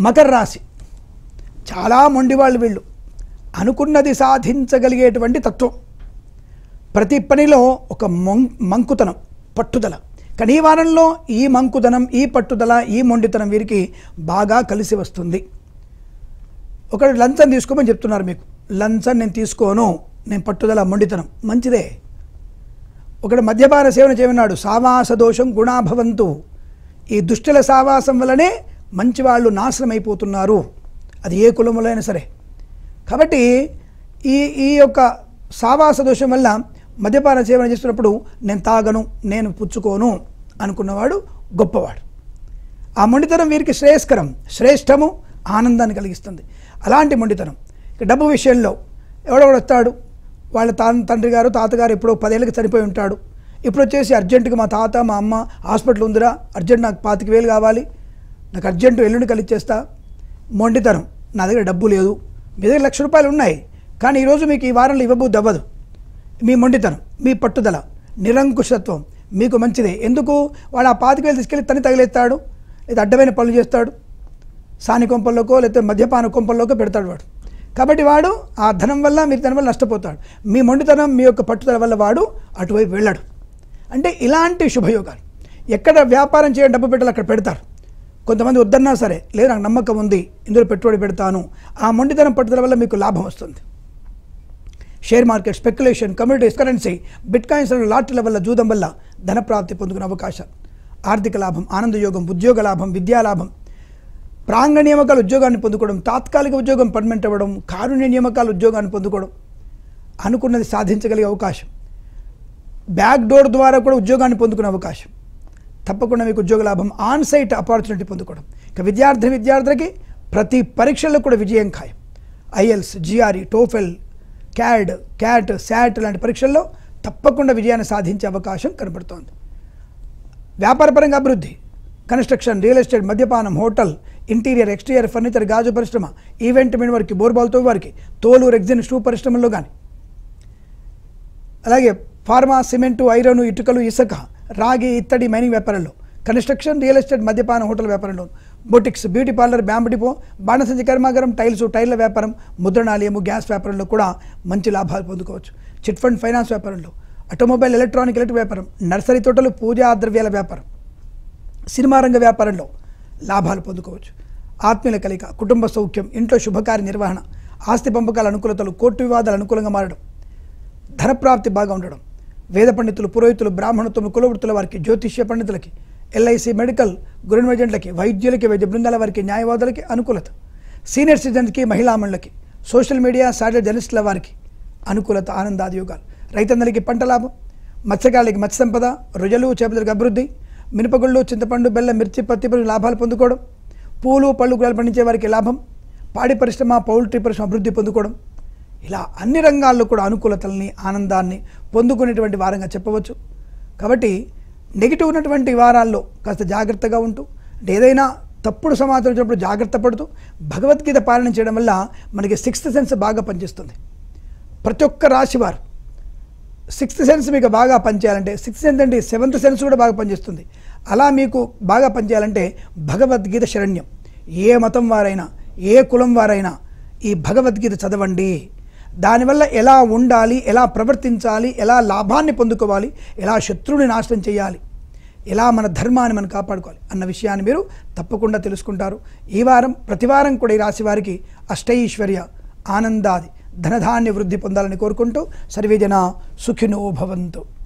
మకర రాశి చాలా మొండివాళ్ళు వీళ్ళు అనుకున్నది సాధించగలిగేటువంటి తత్వం ప్రతి పనిలో ఒక మొం మంకుతనం పట్టుదల కానీ ఈ వారంలో ఈ మంకుతనం ఈ పట్టుదల ఈ మొండితనం వీరికి బాగా కలిసి వస్తుంది ఒకటి లంచం తీసుకోమని చెప్తున్నారు మీకు లంచం నేను తీసుకోను నేను పట్టుదల మొండితనం మంచిదే ఒకటి మద్యపాన సేవన చేయమన్నాడు సావాస దోషం గుణాభవంతు ఈ దుష్టుల సావాసం వల్లనే మంచి వాళ్ళు నాశనం అయిపోతున్నారు అది ఏ కులములో అయినా సరే కాబట్టి ఈ ఈ యొక్క సావాస దోషం వల్ల మద్యపాన సేవన చేస్తున్నప్పుడు నేను తాగను నేను పుచ్చుకోను అనుకున్నవాడు గొప్పవాడు ఆ మొండితనం వీరికి శ్రేయస్కరం శ్రేష్టము ఆనందాన్ని కలిగిస్తుంది అలాంటి మొండితనం ఇక డబ్బు విషయంలో ఎవడెవడు వస్తాడు వాళ్ళ తా తండ్రి గారు తాతగారు ఎప్పుడో పదేళ్ళకి చనిపోయి ఉంటాడు ఇప్పుడు వచ్చేసి అర్జెంటుగా మా తాత మా అమ్మ హాస్పిటల్ ఉందిరా అర్జెంట్ నాకు పాతిక వేలు కావాలి నాకు అర్జెంటు ఎల్లుండి కలిచ్చేస్తా మొండితనం నా దగ్గర డబ్బు లేదు మీ దగ్గర లక్ష రూపాయలు ఉన్నాయి కానీ ఈరోజు మీకు ఈ వారంలో ఇవ్వబుద్ధి అవ్వదు మీ మొండితనం మీ పట్టుదల నిరంకుశత్వం మీకు మంచిదే ఎందుకు వాడు ఆ పాతిక వేలు తీసుకెళ్ళి తని తగిలేస్తాడు లేదా అడ్డమైన పనులు చేస్తాడు సాని కొంపల్లోకో లేకపోతే మద్యపాన కొంపల్లోకో పెడతాడు వాడు కాబట్టి వాడు ఆ ధనం వల్ల మీరు దాని వల్ల నష్టపోతాడు మీ మొండితనం మీ యొక్క పట్టుదల వల్ల వాడు అటువైపు వెళ్ళాడు అంటే ఇలాంటి శుభయోగాలు ఎక్కడ వ్యాపారం చేయడం డబ్బు పెట్టాలి అక్కడ పెడతారు కొంతమంది వద్దన్నా సరే లేదు నాకు నమ్మకం ఉంది ఇందులో పెట్టుబడి పెడతాను ఆ మొండితనం పట్టుదల వల్ల మీకు లాభం వస్తుంది share market speculation communities currency bitcoins లాటరీల వల్ల జూదం వల్ల ధనప్రాప్తి పొందుకునే అవకాశాలు ఆర్థిక లాభం ఆనందయోగం ఉద్యోగ లాభం విద్యా లాభం ప్రాంగ నియామకాల ఉద్యోగాన్ని పొందుకోవడం తాత్కాలిక ఉద్యోగం పర్మనెంట్ అవ్వడం కారుణ్య నియామకాల ఉద్యోగాన్ని పొందుకోవడం అనుకున్నది సాధించగలిగే అవకాశం బ్యాక్ డోర్ ద్వారా కూడా ఉద్యోగాన్ని పొందుకునే అవకాశం తప్పకుండా మీకు ఉద్యోగ లాభం ఆన్ సైట్ ఆపర్చునిటీ పొందుకోవడం ఇక విద్యార్థి విద్యార్థులకి ప్రతి పరీక్షల్లో కూడా విజయం ఖాయం IELTS GRE TOEFL CAD CAT SAT లాంటి పరీక్షల్లో తప్పకుండా విజయాన్ని సాధించే అవకాశం కనబడుతోంది వ్యాపారపరంగా అభివృద్ధి కన్స్ట్రక్షన్ రియల్ ఎస్టేట్ మద్యపానం హోటల్ ఇంటీరియర్ ఎక్స్టీరియర్ ఫర్నిచర్ గాజు పరిశ్రమ ఈవెంట్ మెన్ వారికి బోర్బాల్తో వారికి తోలు రెగ్జిన్ షూ పరిశ్రమల్లో కానీ అలాగే ఫార్మా సిమెంటు ఐరన్ ఇటుకలు ఇసుక రాగి ఇత్తడి మైనింగ్ వ్యాపారంలో కన్స్ట్రక్షన్ రియల్ ఎస్టేట్ మద్యపాన హోటల్ వ్యాపారంలో boutiques beauty parlour bamboo depot బాణసంచి కర్మాగారం టైల్స్ టైర్ల వ్యాపారం ముద్రణాలయము గ్యాస్ వ్యాపారంలో కూడా మంచి లాభాలు పొందుకోవచ్చు చిట్ ఫండ్ ఫైనాన్స్ వ్యాపారంలో ఆటోమొబైల్ ఎలక్ట్రానిక్ ఎలక్ట్రిక్ వ్యాపారం నర్సరీ తోటలు పూజా ద్రవ్యాల వ్యాపారం సినిమా రంగ వ్యాపారంలో లాభాలు పొందుకోవచ్చు ఆత్మీయుల కలిక కుటుంబ సౌఖ్యం ఇంట్లో శుభకార్య నిర్వహణ ఆస్తి పంపకాల అనుకూలతలు కోర్టు వివాదాలు అనుకూలంగా మారడం ధనప్రాప్తి బాగా ఉండడం వేద పండితులు పురోహితులు బ్రాహ్మణత్వం కులవృత్తుల వారికి జ్యోతిష్య పండితులకి ఎల్ఐసి మెడికల్ గురునివైజెంట్లకి వైద్యులకి వైద్య బృందాల వారికి న్యాయవాదులకి అనుకూలత సీనియర్ సిటిజన్స్కి మహిళామణులకి సోషల్ మీడియా సాటిలైట్ జర్నలిస్టుల వారికి అనుకూలత ఆనందాది యోగాలు రైతందరికీ పంట లాభం మత్స్యకారులకి మత్స్య సంపద రొయ్యలు చేపలకి అభివృద్ధి మినపగుళ్ళు చింతపండు బెల్లం మిర్చి పత్తి పురుగు లాభాలు పొందుకోవడం పూలు పళ్ళు కూరలు పండించే వారికి లాభం పాడి పరిశ్రమ పౌల్ట్రీ పరిశ్రమ అభివృద్ధి పొందుకోవడం ఇలా అన్ని రంగాల్లో కూడా అనుకూలతల్ని ఆనందాన్ని పొందుకునేటువంటి వారంగా చెప్పవచ్చు కాబట్టి నెగిటివ్ ఉన్నటువంటి వారాల్లో కాస్త జాగ్రత్తగా ఉంటూ అంటే ఏదైనా తప్పుడు సమాచారం వచ్చినప్పుడు జాగ్రత్త పడుతూ భగవద్గీత పాలన చేయడం వల్ల మనకి సిక్స్త్ సెన్స్ బాగా పనిచేస్తుంది ప్రతి ఒక్క రాశివారు సిక్స్త్ సెన్స్ మీకు బాగా పనిచేయాలంటే సిక్స్త్ సెన్స్ అంటే సెవెంత్ సెన్స్ కూడా బాగా పనిచేస్తుంది అలా మీకు బాగా పనిచేయాలంటే భగవద్గీత శరణ్యం ఏ మతం వారైనా ఏ కులం వారైనా ఈ భగవద్గీత చదవండి దానివల్ల ఎలా ఉండాలి ఎలా ప్రవర్తించాలి ఎలా లాభాన్ని పొందుకోవాలి ఎలా శత్రువుని నాశనం చేయాలి ఎలా మన ధర్మాన్ని మనం కాపాడుకోవాలి అన్న విషయాన్ని మీరు తప్పకుండా తెలుసుకుంటారు ఈ వారం ప్రతి వారం కూడా ఈ రాశి వారికి అష్టైశ్వర్య ఆనందాది ధనధాన్య వృద్ధి పొందాలని కోరుకుంటూ సర్వేజన సుఖినో భవంతు